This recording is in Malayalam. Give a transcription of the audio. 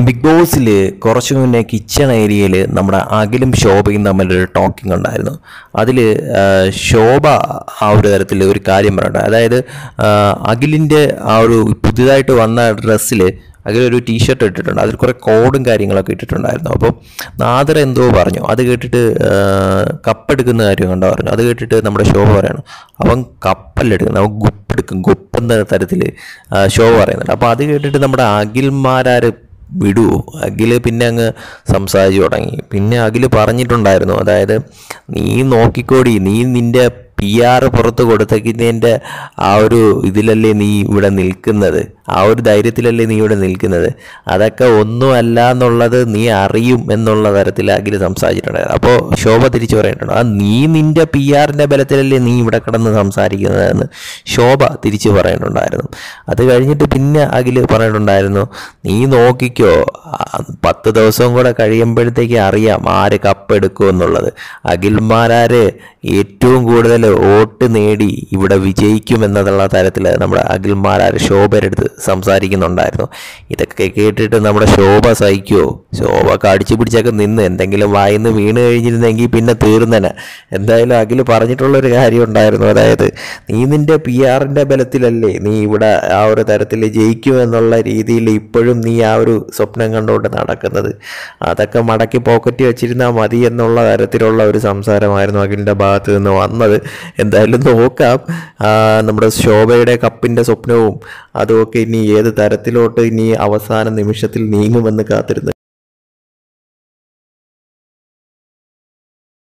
ബിഗ് ബോസിൽ കുറച്ച് മുന്നേ കിച്ചൺ ഏരിയയിൽ നമ്മുടെ അഖിലും ശോഭയും തമ്മിലൊരു ടോക്കിംഗ് ഉണ്ടായിരുന്നു അതിൽ ശോഭ ആ ഒരു തരത്തിൽ ഒരു കാര്യം പറയട്ടെ അതായത് ആ, അഖിലിൻ്റെ ആ ഒരു പുതിയതായിട്ട് വന്ന ഡ്രസ്സിൽ അഖിലൊരു ടീഷർട്ട് ഇട്ടിട്ടുണ്ട് അതിൽ കുറേ കോഡും കാര്യങ്ങളൊക്കെ ഇട്ടിട്ടുണ്ടായിരുന്നു അപ്പോൾ നാദർ എന്തോ പറഞ്ഞു അത് കേട്ടിട്ട് ആ, കപ്പെടുക്കുന്ന കാര്യം കണ്ടോ പറഞ്ഞു അത് കേട്ടിട്ട് നമ്മുടെ ശോഭ പറയണം അവൻ കപ്പല്ലെടുക്കുന്നത് അവൻ ഗുപ്പെടുക്കും ഗുപ്പെന്ന തരത്തിൽ ശോഭ പറയുന്നുണ്ട് അപ്പോൾ അത് കേട്ടിട്ട് നമ്മുടെ അഖിൽമാരാർ വിടുവോ അഖില് പിന്നെ അങ്ങ് സംസാരിച്ചു തുടങ്ങി പിന്നെ അഖില് പറഞ്ഞിട്ടുണ്ടായിരുന്നു അതായത് നീ നോക്കിക്കോടി നീ നിന്റെ പി ആർ പുറത്ത് കൊടുത്തതിൻ്റെ ആ ഒരു ഇതിലല്ലേ നീ ഇവിടെ നിൽക്കുന്നത് ആ ഒരു ധൈര്യത്തിലല്ലേ നീ ഇവിടെ നിൽക്കുന്നത് അതൊക്കെ ഒന്നുമല്ല എന്നുള്ളത് നീ അറിയും എന്നുള്ള തരത്തിൽ അഖില് സംസാരിച്ചിട്ടുണ്ടായിരുന്നു അപ്പോൾ ശോഭ തിരിച്ചു പറയുന്നുണ്ട് ആ നീ നിന്റെ പി ആറിൻ്റെ ബലത്തിലല്ലേ നീ ഇവിടെ കിടന്ന് സംസാരിക്കുന്നതെന്ന് ശോഭ തിരിച്ചു പറയുന്നുണ്ടായിരുന്നു അത് കഴിഞ്ഞിട്ട് പിന്നെ അഖില് പറഞ്ഞിട്ടുണ്ടായിരുന്നു നീ നോക്കിക്കോ ആ, പത്ത് ദിവസവും കൂടെ കഴിയുമ്പോഴത്തേക്ക് അറിയാം ആര് കപ്പെടുക്കും എന്നുള്ളത് അഖിൽമാരാര് ഏറ്റവും കൂടുതൽ വോട്ട് നേടി ഇവിടെ വിജയിക്കും എന്നുള്ള തരത്തിൽ നമ്മുടെ അഖിൽമാരാര് ശോഭരെടുത്ത് സംസാരിക്കുന്നുണ്ടായിരുന്നു ഇതൊക്കെ കേട്ടിട്ട് നമ്മുടെ ശോഭ സഹിക്കുമോ ശോഭ കടിച്ചു പിടിച്ചൊക്കെ നിന്ന് എന്തെങ്കിലും വായിന്ന് വീണ് കഴിഞ്ഞിരുന്നെങ്കിൽ പിന്നെ തീർന്നനെ എന്തായാലും അഖില് പറഞ്ഞിട്ടുള്ളൊരു കാര്യം ഉണ്ടായിരുന്നു അതായത് നീ നിന്റെ പി ആറിൻ്റെ ബലത്തിലല്ലേ നീ ഇവിടെ ആ ഒരു തരത്തിൽ ജയിക്കും എന്നുള്ള രീതിയിൽ ഇപ്പോഴും നീ ആ ഒരു സ്വപ്നം കണ്ടുകൊണ്ട് നടക്കുന്നത് അതൊക്കെ മടക്കി പോക്കറ്റ് വെച്ചിരുന്നാൽ മതി എന്നുള്ള തരത്തിലുള്ള ഒരു സംസാരമായിരുന്നു അഖിലിൻ്റെ ഭാഗത്ത് നിന്ന് വന്നത് എന്തായാലും നോക്കാം ആ, നമ്മുടെ ശോഭയുടെ കപ്പിൻ്റെ സ്വപ്നവും അതുമൊക്കെ ഇനി ഏത് തരത്തിലോട്ട് ഇനി അവസാന നിമിഷത്തിൽ നീങ്ങുമെന്ന് കാത്തിരുന്ന്